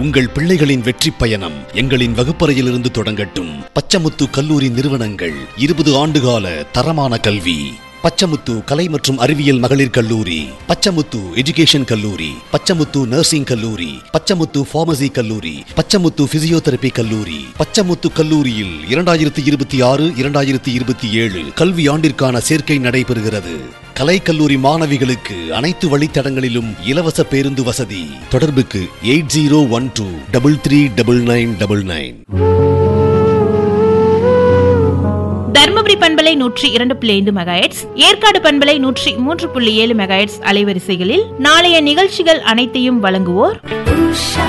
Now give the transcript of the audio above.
உங்கள் பிள்ளைகளின் வெற்றி பயணம் எங்களின் வகுப்பறையிலிருந்து தொடங்கட்டும் பச்சமுத்து கல்லூரி நிறுவனங்கள் இருபது ஆண்டுகால தரமான கல்வி பச்சமுத்து கலை மற்றும் அறிவியல் மகளிர் கல்லூரி பச்சமுத்து எஜுகேஷன் கல்லூரி பச்சமுத்து நர்சிங் கல்லூரி பச்சமுத்து பார்மசி கல்லூரி பச்சமுத்து பிசியோதெரபி கல்லூரி பச்சமுத்து கல்லூரியில் இரண்டாயிரத்தி இருபத்தி ஆறு இரண்டாயிரத்தி இருபத்தி ஏழு கல்வி ஆண்டிற்கான சேர்க்கை நடைபெறுகிறது கலை கல்லூரி மாணவிகளுக்கு அனைத்து வழித்தடங்களிலும் இலவச பேருந்து வசதி தொடர்புக்கு eight zero one two double three double nine double nine Dharmapuri பண்பலை நூற்றி இரண்டு புள்ளி ஐந்து மெகாஹெட்ஸ் ஏற்காடு பண்பலை நூற்றி மூன்று புள்ளி ஏழு மெகாஹெட்ஸ் அலைவரிசைகளில் நாளைய நிகழ்ச்சிகள் அனைத்தையும் வழங்குவோர் Usha,